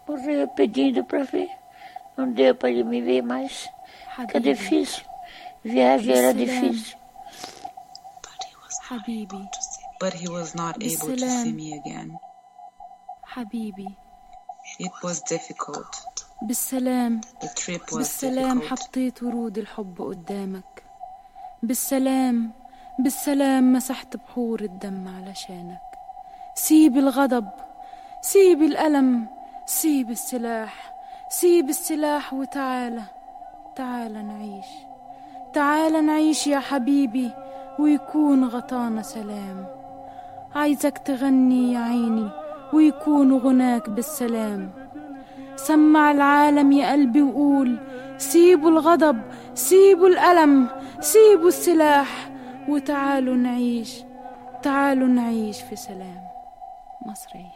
Morria pedindo para ver. Não deu para ele me ver mais. Fica difícil. Viagem era difícil. حبيبي But he was not able to see me again. حبيبي It was difficult. بالسلام The trip was بالسلام difficult. حطيت ورود الحب قدامك بالسلام بالسلام مسحت بحور الدم علشانك سيب الغضب سيب الألم سيب السلاح سيب السلاح وتعالى تعالى نعيش تعالى نعيش يا حبيبي ويكون غطانا سلام عايزك تغني يا عيني ويكون غناك بالسلام سمع العالم يا قلبي وقول سيبوا الغضب سيبوا الألم سيبوا السلاح وتعالوا نعيش تعالوا نعيش في سلام مصرية